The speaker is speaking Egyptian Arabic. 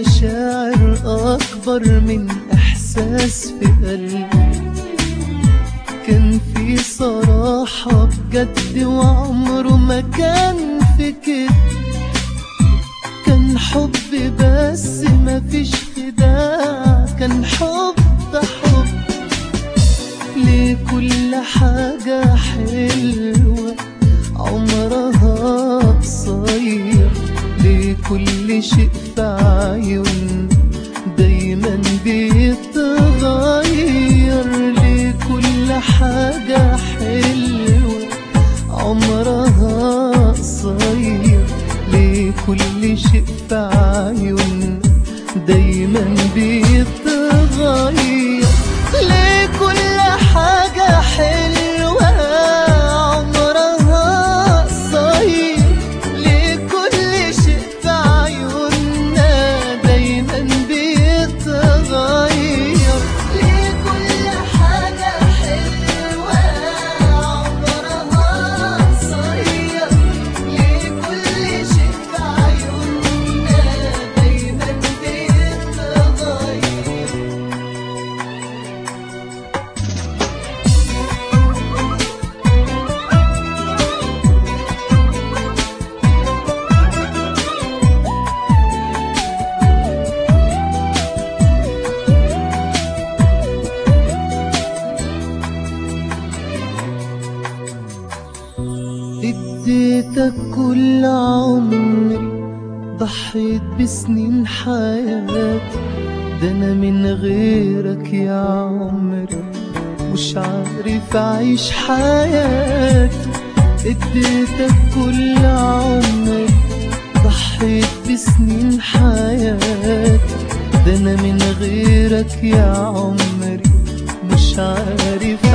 مشاعر أكبر من إحساس في قلبي كان في صراحة بجد وعمره ما كان في كده كان حب بس ما فيش خداع كان حب حب لكل حاجة حلوة عمرها قصير لكل شيء في عيون دايما بيتغير لكل حاجة حلوة عمرها قصير لكل شيء في عيون دايما بيتغير لكل حاجة حلوة عمرها قصير لكل شيء في عيوننا دايما بيتغير لكل حاجة حلوة عمرها قصير لكل شيء في عيوننا دايما بيتغير اديتك كل عمري ضحيت بسنين حياتي ده انا من غيرك يا عمري مش عارف اعيش حياتي اديتك كل عمري ضحيت بسنين حياتي ده انا من غيرك يا عمري مش عارف